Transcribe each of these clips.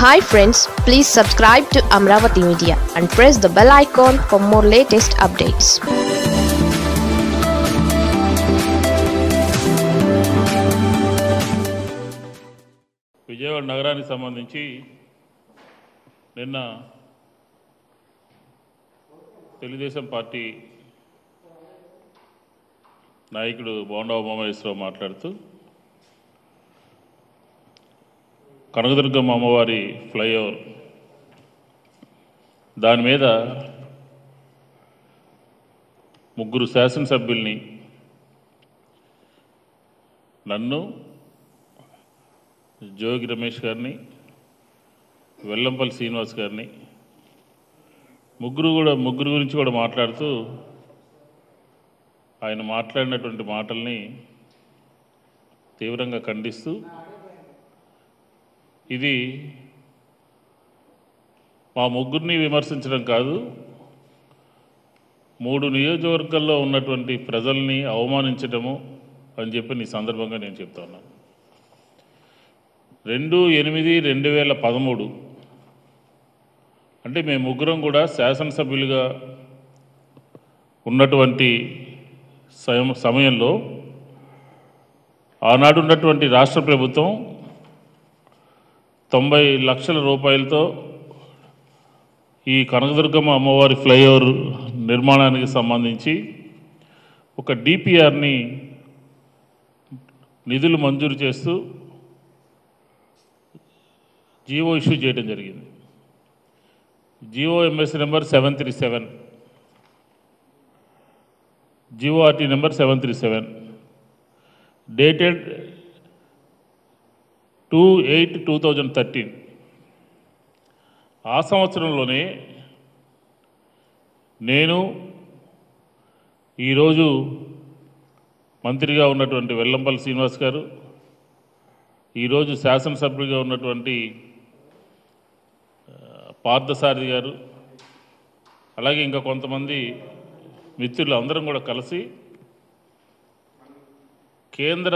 hi friends please subscribe to Amaravati media and press the bell icon for more latest updates Vijayawada నగరానికి సంబంధించి నిన్న Telugu Desam party నాయకుడు బోండా ఉమామహేశ్వరరావు మాట్లాడుతూ కనకదుర్గమ్మ అమ్మవారి ఫ్లైఓవర్ దాని మీద ముగ్గురు శాసనసభ్యుల్ని నన్ను జోగి రమేష్ గారిని వెల్లంపల్లి శ్రీనివాస్ గారిని ముగ్గురు కూడా ముగ్గురు గురించి కూడా మాట్లాడుతూ ఆయన మాట్లాడినటువంటి మాటల్ని తీవ్రంగా ఖండిస్తూ ఇది మా ముగ్గురిని విమర్శించడం కాదు మూడు నియోజకవర్గాల్లో ఉన్నటువంటి ప్రజల్ని అవమానించడము అని చెప్పి నీ సందర్భంగా నేను చెప్తా ఉన్నాను రెండు ఎనిమిది రెండు వేల పదమూడు అంటే మేము ముగ్గురం కూడా శాసనసభ్యులుగా ఉన్నటువంటి సమ- సమయంలో ఆనాడు ఉన్నటువంటి రాష్ట్ర ప్రభుత్వం తొంభై లక్షల రూపాయలతో ఈ కనకదుర్గమ్మ అమ్మవారి ఫ్లైఓవర్ నిర్మాణానికి సంబంధించి ఒక డిపిఆర్ని నిధులు మంజూరు చేస్తూ జీవో ఇష్యూ చేయడం జరిగింది GO MS number seven three seven GORT number seven three seven dated two eight two thousand thirteen ఆ సంవత్సరంలోనే నేను ఈరోజు మంత్రిగా ఉన్నటువంటి వెల్లంపల్లి శ్రీనివాస్ గారు ఈరోజు శాసనసభ్యుడిగా ఉన్నటువంటి ఆ, పార్థసారథి గారు అలాగే ఇంకా కొంతమంది మిత్రులు అందరం కూడా కలిసి కేంద్ర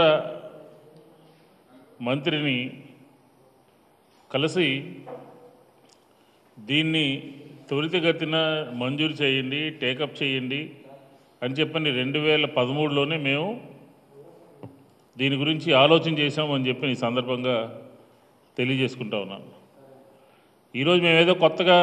మంత్రిని కలిసి దీన్ని త్వరితగతిన మంజూరు చేయండి టేకప్ చేయండి అని చెప్పని రెండు వేల పదమూడులోనే మేము దీని గురించి ఆలోచన చేశామని చెప్పి ఈ సందర్భంగా తెలియజేసుకుంటా ఉన్నాను ఈరోజు మేమేదో కొత్తగా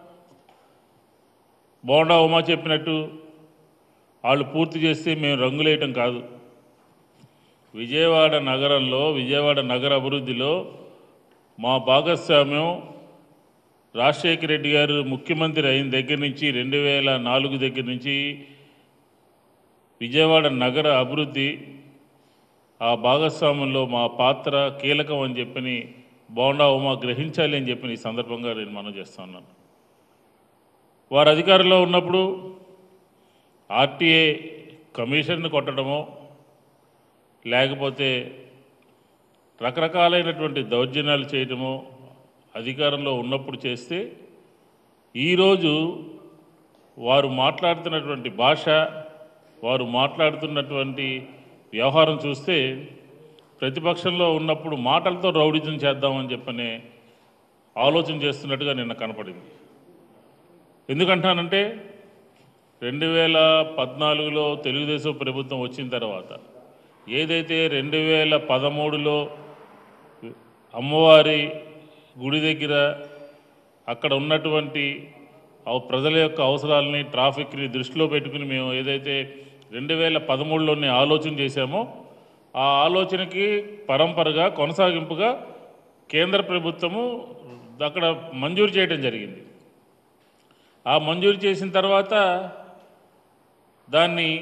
బోండా ఉమా చెప్పినట్టు వాళ్ళు పూర్తి చేస్తే మేము రంగులేయటం కాదు విజయవాడ నగరంలో విజయవాడ నగర అభివృద్ధిలో మా భాగస్వామ్యం రాజశేఖర రెడ్డి గారు ముఖ్యమంత్రి అయిన దగ్గర నుంచి రెండు వేల నాలుగు దగ్గర నుంచి విజయవాడ నగర అభివృద్ధి ఆ భాగస్వామ్యంలో మా పాత్ర కీలకం అని చెప్పని బోండా ఉమా గ్రహించాలి అని చెప్పి ఈ సందర్భంగా నేను మనం చేస్తా ఉన్నాను వారు అధికారంలో ఉన్నప్పుడు ఆర్టీఏ కమిషన్ను కొట్టడమో లేకపోతే రకరకాలైనటువంటి దౌర్జన్యాలు చేయటమో అధికారంలో ఉన్నప్పుడు చేస్తే ఈరోజు వారు మాట్లాడుతున్నటువంటి భాష వారు మాట్లాడుతున్నటువంటి వ్యవహారం చూస్తే ప్రతిపక్షంలో ఉన్నప్పుడు మాటలతో రౌడిజం చేద్దామని చెప్పనే ఆలోచన చేస్తున్నట్టుగా నిన్న కనపడింది ఎందుకంటానంటే రెండు వేల పద్నాలుగులో తెలుగుదేశం ప్రభుత్వం వచ్చిన తర్వాత ఏదైతే రెండు వేల పదమూడులో అమ్మవారి గుడి దగ్గర అక్కడ ఉన్నటువంటి ఆ ప్రజల యొక్క అవసరాలని ట్రాఫిక్ని దృష్టిలో పెట్టుకుని మేము ఏదైతే రెండు వేల పదమూడులోనే ఆలోచన చేశామో ఆ ఆలోచనకి పరంపరగా కొనసాగింపుగా కేంద్ర ప్రభుత్వము అక్కడ మంజూరు చేయడం జరిగింది ఆ మంజూరు చేసిన తర్వాత దాన్ని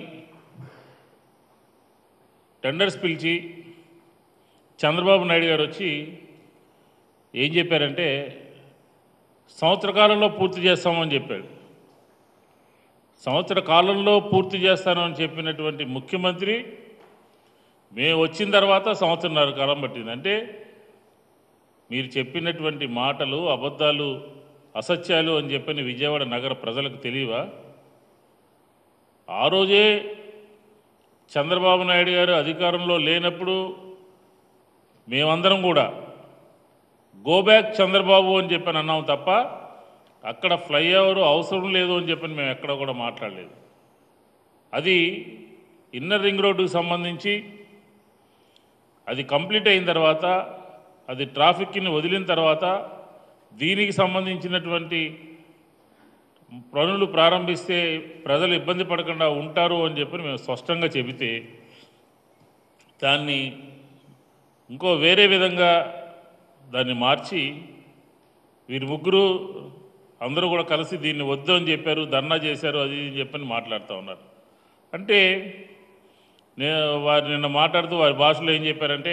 టెండర్స్ పిలిచి చంద్రబాబు నాయుడు గారు వచ్చి ఏం చెప్పారంటే సంవత్సర కాలంలో పూర్తి చేస్తామని చెప్పాడు సంవత్సర కాలంలో పూర్తి చేస్తాను అని చెప్పినటువంటి ముఖ్యమంత్రి మేము వచ్చిన తర్వాత సంవత్సరంన్నర కాలం పట్టింది అంటే మీరు చెప్పినటువంటి మాటలు అబద్ధాలు అసత్యాలు అని చెప్పని విజయవాడ నగర ప్రజలకు తెలియవా ఆ రోజే చంద్రబాబు నాయుడు గారు అధికారంలో లేనప్పుడు మేమందరం కూడా గో బ్యాక్ చంద్రబాబు అని చెప్పని అన్నాం తప్ప అక్కడ ఫ్లైఓవర్ అవసరం లేదు అని చెప్పని మేము ఎక్కడ కూడా మాట్లాడలేదు అది ఇన్నర్ రింగ్ రోడ్డుకు సంబంధించి అది కంప్లీట్ అయిన తర్వాత అది ట్రాఫిక్ని వదిలిన తర్వాత దీనికి సంబంధించినటువంటి పనులు ప్రారంభిస్తే ప్రజలు ఇబ్బంది పడకుండా ఉంటారు అని చెప్పి మేము స్పష్టంగా చెబితే దాన్ని ఇంకో వేరే విధంగా దాన్ని మార్చి వీరి ముగ్గురు అందరూ కూడా కలిసి దీన్ని వద్దు అని చెప్పారు ధర్నా చేశారు అది ఇది అని చెప్పని మాట్లాడుతూ ఉన్నారు అంటే నేను వారు నిన్న మాట్లాడుతూ వారి భాషలో ఏం చెప్పారంటే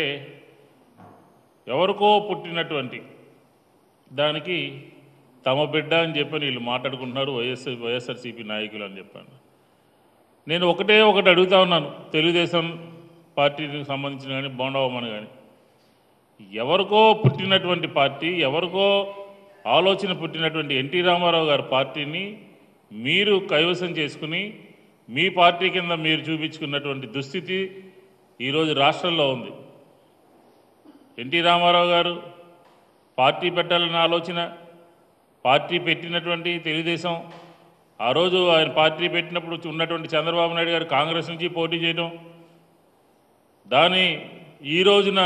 ఎవరికో పుట్టినటువంటి దానికి తమ బిడ్డ అని చెప్పని వీళ్ళు మాట్లాడుకుంటున్నారు వైఎస్ఆర్ వైఎస్ఆర్సీపీ నాయకులు అని చెప్పాను నేను ఒకటే ఒకటి అడుగుతా ఉన్నాను తెలుగుదేశం పార్టీకి సంబంధించిన కానీ బోండవమ్మని కానీ ఎవరికో పుట్టినటువంటి పార్టీ ఎవరికో ఆలోచన పుట్టినటువంటి ఎన్టీ రామారావు గారి పార్టీని మీరు కైవసం చేసుకుని మీ పార్టీ కింద మీరు చూపించుకున్నటువంటి దుస్థితి ఈరోజు రాష్ట్రంలో ఉంది ఎన్టీ రామారావు గారు పార్టీ పెట్టాలన్న ఆలోచన పార్టీ పెట్టినటువంటి తెలుగుదేశం ఆ రోజు ఆయన పార్టీ పెట్టినప్పుడు ఉన్నటువంటి చంద్రబాబు నాయుడు గారు కాంగ్రెస్ నుంచి పోటీ చేయడం దాని ఈ రోజున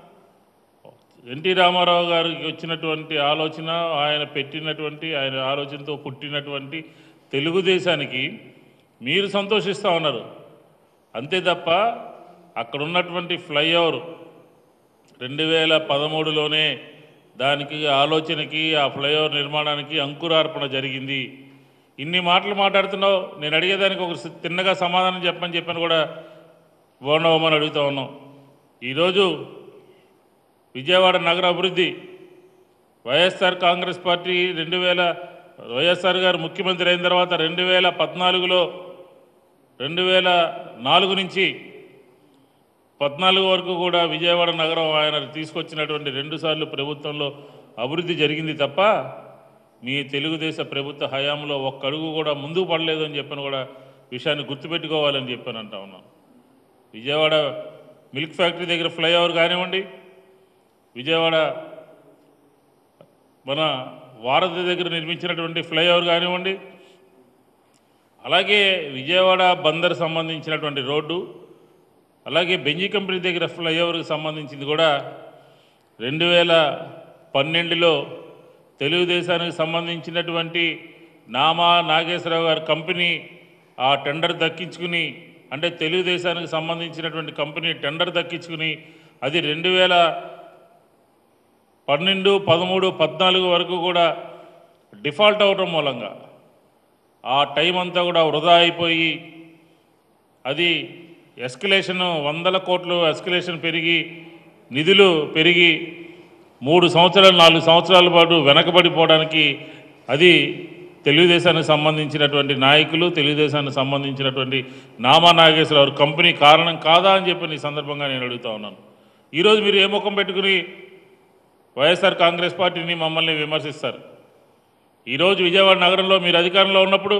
ఎన్టీ రామారావు గారికి వచ్చినటువంటి ఆలోచన ఆయన పెట్టినటువంటి ఆయన ఆలోచనతో పుట్టినటువంటి తెలుగుదేశానికి మీరు సంతోషిస్తూ ఉన్నారు అంతే తప్ప అక్కడ ఉన్నటువంటి ఫ్లైఓవర్ రెండు వేల పదమూడులోనే దానికి ఆలోచనకి ఆ ఫ్లైఓవర్ నిర్మాణానికి అంకురార్పణ జరిగింది ఇన్ని మాటలు మాట్లాడుతున్నావు నేను అడిగేదానికి ఒక సి- తిన్నగా సమాధానం చెప్పని చెప్పని కూడా బోండవమని అడుగుతా ఉన్నాం ఈరోజు విజయవాడ నగర అభివృద్ధి వైఎస్ఆర్ కాంగ్రెస్ పార్టీ రెండు వేల వైఎస్ఆర్ గారు ముఖ్యమంత్రి అయిన తర్వాత రెండు వేల పద్నాలుగులో రెండు వేల నాలుగు నుంచి పద్నాలుగు వరకు కూడా విజయవాడ నగరం ఆయన తీసుకొచ్చినటువంటి రెండుసార్లు ప్రభుత్వంలో అభివృద్ధి జరిగింది తప్ప మీ తెలుగుదేశ ప్రభుత్వ హయాంలో ఒక్క అడుగు కూడా ముందుకు పడలేదు అని చెప్పని కూడా విషయాన్ని గుర్తుపెట్టుకోవాలని చెప్పని అంటా ఉన్నాం విజయవాడ మిల్క్ ఫ్యాక్టరీ దగ్గర ఫ్లైఓవర్ కానివ్వండి విజయవాడ మన వారధి దగ్గర నిర్మించినటువంటి ఫ్లైఓవర్ కానివ్వండి అలాగే విజయవాడ బందర్ సంబంధించినటువంటి రోడ్డు అలాగే బెంజీ కంపెనీ దగ్గర ఫ్లైఓవర్కి సంబంధించింది కూడా రెండు వేల పన్నెండులో తెలుగుదేశానికి సంబంధించినటువంటి నామా నాగేశ్వరరావు గారి కంపెనీ ఆ టెండర్ దక్కించుకుని అంటే తెలుగుదేశానికి సంబంధించినటువంటి కంపెనీ టెండర్ దక్కించుకుని అది రెండు వేల పన్నెండు పదమూడు పద్నాలుగు వరకు కూడా డిఫాల్ట్ అవడం మూలంగా ఆ టైం అంతా కూడా వృధా అయిపోయి అది ఎస్కలేషన్ వందల కోట్లు ఎస్కలేషన్ పెరిగి నిధులు పెరిగి మూడు సంవత్సరాలు నాలుగు సంవత్సరాల పాటు వెనకబడిపోవడానికి అది తెలుగుదేశానికి సంబంధించినటువంటి నాయకులు తెలుగుదేశానికి సంబంధించినటువంటి నామా నాగేశ్వరరావు కంపెనీ కారణం కాదా అని చెప్పి ఈ సందర్భంగా నేను అడుగుతా ఉన్నాను ఈరోజు మీరు ఏ ముఖం పెట్టుకుని వైఎస్ఆర్ కాంగ్రెస్ పార్టీని మమ్మల్ని విమర్శిస్తారు ఈరోజు విజయవాడ నగరంలో మీరు అధికారంలో ఉన్నప్పుడు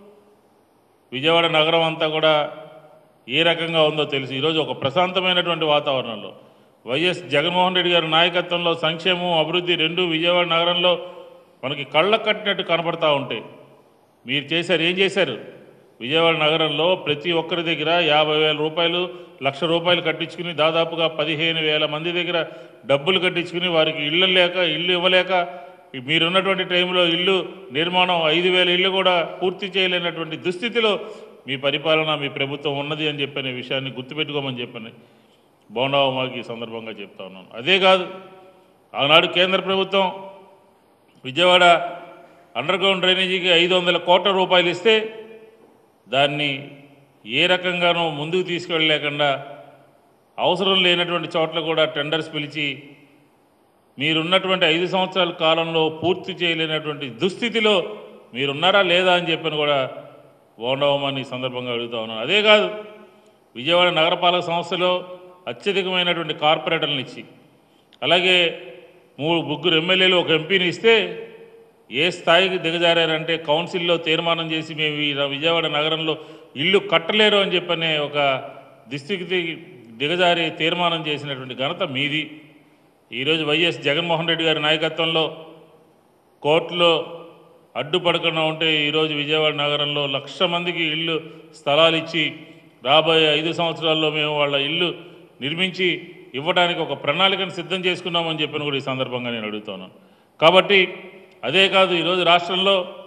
విజయవాడ నగరం అంతా కూడా ఏ రకంగా ఉందో తెలుసు ఈరోజు ఒక ప్రశాంతమైనటువంటి వాతావరణంలో వైఎస్ జగన్మోహన్ రెడ్డి గారి నాయకత్వంలో సంక్షేమం అభివృద్ధి రెండు విజయవాడ నగరంలో మనకి కళ్ళ కట్టినట్టు కనపడతా ఉంటాయి మీరు చేశారు ఏం చేశారు విజయవాడ నగరంలో ప్రతి ఒక్కరి దగ్గర యాభై వేల రూపాయలు లక్ష రూపాయలు కట్టించుకుని దాదాపుగా పదిహేను వేల మంది దగ్గర డబ్బులు కట్టించుకుని వారికి ఇళ్ళు లేక ఇల్లు ఇవ్వలేక మీరున్నటువంటి టైంలో ఇల్లు నిర్మాణం ఐదు వేల ఇల్లు కూడా పూర్తి చేయలేనటువంటి దుస్థితిలో మీ పరిపాలన మీ ప్రభుత్వం ఉన్నది అని చెప్పిన విషయాన్ని గుర్తుపెట్టుకోమని చెప్పని బోండావమాకి ఈ సందర్భంగా చెప్తా ఉన్నాను అదే కాదు ఆనాడు కేంద్ర ప్రభుత్వం విజయవాడ అండర్ గ్రౌండ్ డ్రైనేజీకి ఐదు వందల కోట్ల రూపాయలు ఇస్తే దాన్ని ఏ రకంగానూ ముందుకు తీసుకెళ్ళలేకుండా అవసరం లేనటువంటి చోట్ల కూడా టెండర్స్ పిలిచి మీరున్నటువంటి ఐదు సంవత్సరాల కాలంలో పూర్తి చేయలేనటువంటి దుస్థితిలో మీరున్నారా లేదా అని చెప్పని కూడా బోండవమని ఈ సందర్భంగా అడుగుతా ఉన్నాను అదే కాదు విజయవాడ నగరపాలక సంస్థలో అత్యధికమైనటువంటి కార్పొరేటర్లను ఇచ్చి అలాగే మూడు ముగ్గురు ఎమ్మెల్యేలు ఒక ఎంపీని ఇస్తే ఏ స్థాయికి దిగజారారంటే కౌన్సిల్లో తీర్మానం చేసి మేము ఈ విజయవాడ నగరంలో ఇల్లు కట్టలేరు అని చెప్పనే ఒక దిస్థితికి దిగజారి తీర్మానం చేసినటువంటి ఘనత మీది ఈరోజు వైఎస్ జగన్మోహన్ రెడ్డి గారి నాయకత్వంలో కోర్టులో అడ్డుపడకుండా ఉంటే ఈరోజు విజయవాడ నగరంలో లక్ష మందికి ఇల్లు స్థలాలు ఇచ్చి రాబోయే ఐదు సంవత్సరాల్లో మేము వాళ్ళ ఇల్లు నిర్మించి ఇవ్వడానికి ఒక ప్రణాళికను సిద్ధం చేసుకున్నామని చెప్పిన కూడా ఈ సందర్భంగా నేను అడుగుతాను కాబట్టి అదే కాదు ఈరోజు రాష్ట్రంలో